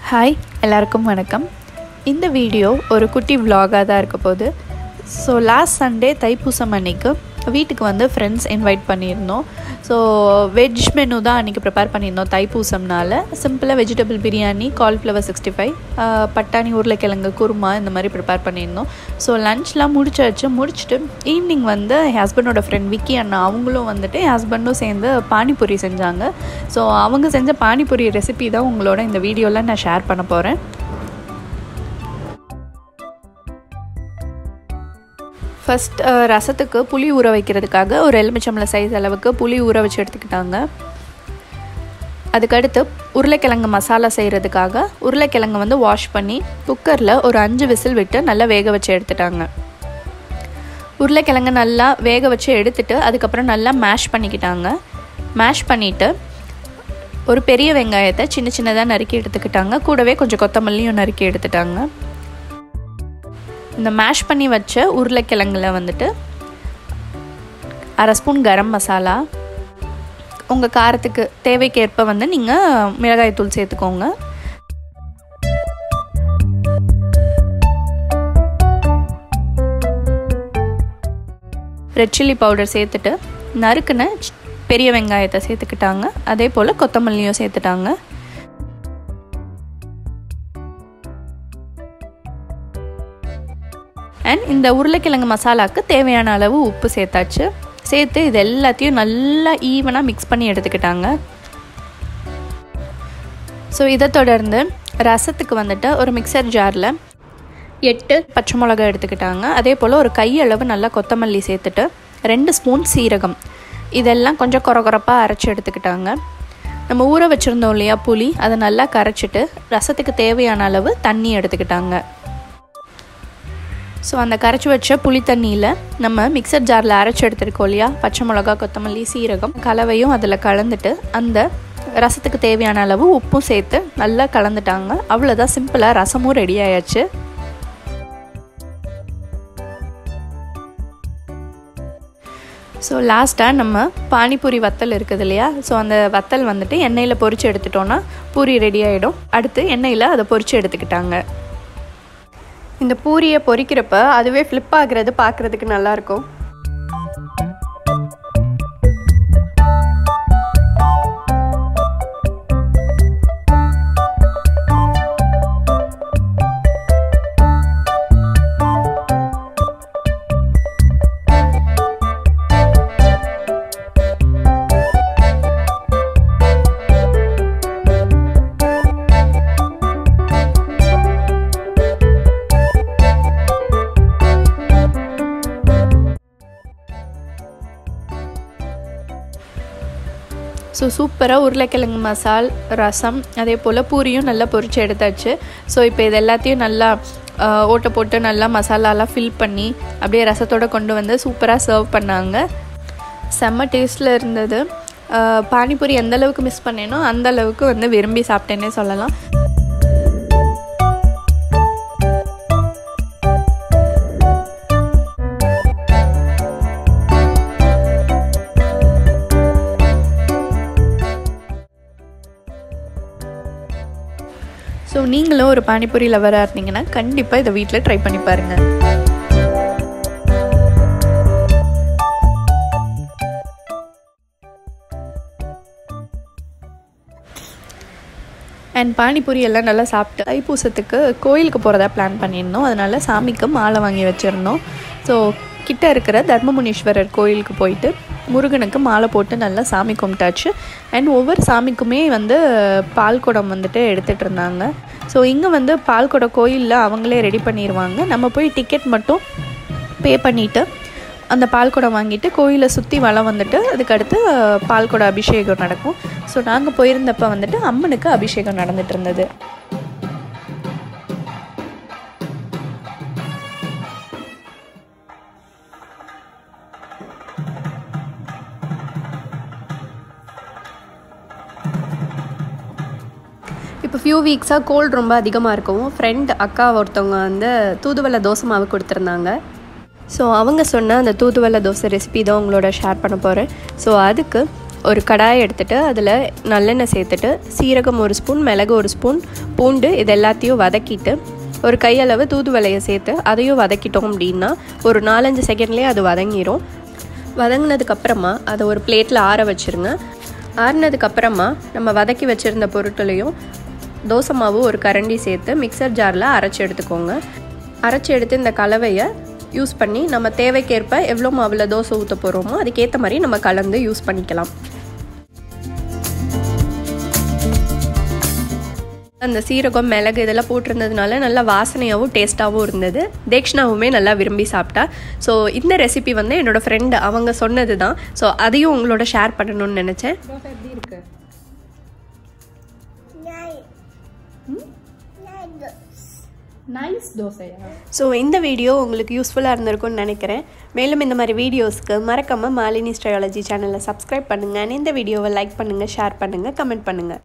hi எல்லாருக்கும் வணக்கம் இந்த வீடியோ ஒரு குட்டி vlog-ஆ தான் இருக்க போகுது ஸோ லாஸ்ட் சண்டே தைப்பூசம் அன்னைக்கு வீட்டுக்கு வந்து ஃப்ரெண்ட்ஸ் இன்வைட் பண்ணியிருந்தோம் ஸோ வெஜ் மெனு தான் அன்றைக்கி ப்ரிப்பேர் பண்ணியிருந்தோம் தைப்பூசம்னால சிம்பிளாக vegetable biryani cauliflower sixty five பட்டாணி உருளைக்கிழங்கு குருமா இந்த மாதிரி ப்ரிப்பேர் பண்ணியிருந்தோம் ஸோ லன்ச்லாம் முடிச்சாச்சு முடிச்சுட்டு ஈவினிங் வந்து என் ஹஸ்பண்டோட ஃப்ரெண்ட் விக்கி அண்ணா அவங்களும் வந்துட்டு என் ஹஸ்பண்டும் சேர்ந்து பானிபூரி செஞ்சாங்க ஸோ அவங்க செஞ்ச பானிபூரி ரெசிபி தான் உங்களோட இந்த வீடியோவில் நான் ஷேர் பண்ண போகிறேன் ஃபஸ்ட் ரசத்துக்கு புளி ஊற வைக்கிறதுக்காக ஒரு எலுமிச்சம்பளம் சைஸ் அளவுக்கு புளி ஊற வச்சு எடுத்துக்கிட்டாங்க அதுக்கடுத்து உருளைக்கிழங்கு மசாலா செய்கிறதுக்காக உருளைக்கிழங்கு வந்து வாஷ் பண்ணி குக்கரில் ஒரு அஞ்சு விசில் விட்டு நல்லா வேக வச்சு எடுத்துட்டாங்க உருளைக்கிழங்கு நல்லா வேக வச்சு எடுத்துட்டு அதுக்கப்புறம் நல்லா மேஷ் பண்ணிக்கிட்டாங்க மேஷ் பண்ணிவிட்டு ஒரு பெரிய வெங்காயத்தை சின்ன சின்னதாக நறுக்கி எடுத்துக்கிட்டாங்க கூடவே கொஞ்சம் கொத்தமல்லியும் நறுக்கி எடுத்துட்டாங்க இந்த மேஷ் பண்ணி வச்ச உருளைக்கிழங்குல வந்துட்டு அரை ஸ்பூன் கரம் மசாலா உங்கள் காரத்துக்கு தேவைக்கேற்ப வந்து நீங்கள் மிளகாய்த்தூள் சேர்த்துக்கோங்க ரெட் சில்லி பவுடர் சேர்த்துட்டு நறுக்குன பெரிய வெங்காயத்தை சேர்த்துக்கிட்டாங்க அதே போல் கொத்தமல்லியும் சேர்த்துட்டாங்க அண்ட் இந்த உருளைக்கிழங்கு மசாலாவுக்கு தேவையான அளவு உப்பு சேர்த்தாச்சு சேர்த்து இது எல்லாத்தையும் நல்லா ஈவனாக மிக்ஸ் பண்ணி எடுத்துக்கிட்டாங்க ஸோ இதை தொடர்ந்து ரசத்துக்கு வந்துட்டு ஒரு மிக்சர் ஜாரில் எட்டு பச்சை மிளகா எடுத்துக்கிட்டாங்க அதே போல் ஒரு கையளவு நல்லா கொத்தமல்லி சேர்த்துட்டு ரெண்டு ஸ்பூன் சீரகம் இதெல்லாம் கொஞ்சம் குறை குறைப்பாக அரைச்சி எடுத்துக்கிட்டாங்க நம்ம ஊற வச்சுருந்தோம் இல்லையா புளி அதை நல்லா கரைச்சிட்டு ரசத்துக்கு தேவையான அளவு தண்ணி எடுத்துக்கிட்டாங்க ஸோ அந்த கரைச்சி வச்ச புளி தண்ணியில் நம்ம மிக்சர் ஜாரில் அரைச்சி எடுத்துருக்கோம் இல்லையா பச்சை மிளகா கொத்தமல்லி சீரகம் கலவையும் அதில் கலந்துட்டு அந்த ரசத்துக்கு தேவையான அளவு உப்பும் சேர்த்து நல்லா கலந்துட்டாங்க அவ்வளோதான் சிம்பிளாக ரசமும் ரெடி ஆயாச்சு ஸோ லாஸ்ட்டாக நம்ம பானிபூரி வத்தல் இருக்குது இல்லையா ஸோ அந்த வத்தல் வந்துட்டு எண்ணெயில் பொரித்து எடுத்துட்டோன்னா பூரி ரெடி ஆகிடும் அடுத்து எண்ணெயில் அதை பொரித்து எடுத்துக்கிட்டாங்க இந்த பூரியை பொரிக்கிறப்ப அதுவே ஃப்ளிப் ஆகுறது பார்க்குறதுக்கு நல்லாயிருக்கும் ஸோ சூப்பராக உருளைக்கிழங்கு மசால் ரசம் அதே போல் பூரியும் நல்லா பொரிச்சு எடுத்தாச்சு ஸோ இப்போ இது எல்லாத்தையும் நல்லா ஓட்டை போட்டு நல்லா மசாலாலாம் ஃபில் பண்ணி அப்படியே ரசத்தோடு கொண்டு வந்து சூப்பராக சர்வ் பண்ணாங்க செம்ம டேஸ்ட்டில் இருந்தது பானிபூரி எந்த அளவுக்கு மிஸ் பண்ணேனோ அந்த அளவுக்கு வந்து விரும்பி சாப்பிட்டேன்னே சொல்லலாம் ஸோ நீங்களும் ஒரு பானிபூரி லவராக இருந்தீங்கன்னா கண்டிப்பாக இதை வீட்டில் ட்ரை பண்ணி பாருங்கள் அண்ட் பானிபூரி எல்லாம் நல்லா சாப்பிட்டு தைப்பூசத்துக்கு கோயிலுக்கு போகிறதா பிளான் பண்ணியிருந்தோம் அதனால் சாமிக்கு மாலை வாங்கி வச்சுருந்தோம் ஸோ கிட்ட இருக்கிற தர்மமுனீஸ்வரர் கோயிலுக்கு போயிட்டு முருகனுக்கு மாலை போட்டு நல்லா சாமி கும்பிட்டாச்சு அண்ட் ஒவ்வொரு சாமிக்குமே வந்து பால் குடம் வந்துட்டு எடுத்துகிட்டு இருந்தாங்க ஸோ இங்கே வந்து பால் குடம் கோயிலில் அவங்களே ரெடி பண்ணிடுவாங்க நம்ம போய் டிக்கெட் மட்டும் பே பண்ணிவிட்டு அந்த பால் குடம் வாங்கிட்டு கோயிலை சுற்றி வளம் வந்துட்டு அதுக்கடுத்து பால் குடம் அபிஷேகம் நடக்கும் ஸோ நாங்கள் போயிருந்தப்போ வந்துட்டு அம்மனுக்கு அபிஷேகம் நடந்துட்டு இருந்தது இப்போ ஃபியூ வீக்ஸாக கோல்டு ரொம்ப அதிகமாக இருக்கும் ஃப்ரெண்ட் அக்கா ஒருத்தவங்க வந்து தூதுவளை தோசை மாவு கொடுத்துருந்தாங்க ஸோ அவங்க சொன்ன அந்த தூதுவளை தோசை ரெசிபி தான் உங்களோட ஷேர் பண்ண போகிறேன் ஸோ அதுக்கு ஒரு கடாயை எடுத்துகிட்டு அதில் நல்லெண்ணெய் சேர்த்துட்டு சீரகம் ஒரு ஸ்பூன் மிளகு ஒரு ஸ்பூன் பூண்டு இது எல்லாத்தையும் வதக்கிட்டு ஒரு கையளவு தூதுவளையை சேர்த்து அதையும் வதக்கிட்டோம் அப்படின்னா ஒரு நாலஞ்சு செகண்ட்லேயே அது வதங்கிரும் வதங்கினதுக்கப்புறமா அதை ஒரு பிளேட்டில் ஆற வச்சுருங்க ஆறினதுக்கப்புறமா நம்ம வதக்கி வச்சுருந்த பொருட்களையும் தோசை மாவு ஒரு கரண்டி சேர்த்து மிக்சர் ஜாரில் அரைச்சி எடுத்துக்கோங்க அரைச்சி எடுத்து இந்த கலவையை யூஸ் பண்ணி நம்ம தேவைக்கேற்ப எவ்வளோ மாவில் தோசை ஊற்ற போகிறோமோ அதுக்கேற்ற மாதிரி நம்ம கலந்து யூஸ் பண்ணிக்கலாம் அந்த சீரகம் மிளகு இதெல்லாம் போட்டிருந்ததுனால நல்லா வாசனையாகவும் டேஸ்ட்டாகவும் இருந்தது தேக்ஷனாவுமே நல்லா விரும்பி சாப்பிட்டா ஸோ இந்த ரெசிபி வந்து என்னோட ஃப்ரெண்டு அவங்க சொன்னது தான் ஸோ அதையும் உங்களோட ஷேர் பண்ணணும்னு நினச்சேன் எப்படி இருக்கு நைஸ் தோசையா ஸோ இந்த வீடியோ உங்களுக்கு யூஸ்ஃபுல்லாக இருந்திருக்கும்னு நினைக்கிறேன் மேலும் இந்த மாதிரி வீடியோஸ்க்கு மறக்காமல் மாலினி ஸ்ட்ரையாலஜி சேனலை சப்ஸ்கிரைப் பண்ணுங்கள் இந்த வீடியோவை லைக் பண்ணுங்கள் ஷேர் பண்ணுங்கள் கமெண்ட் பண்ணுங்கள்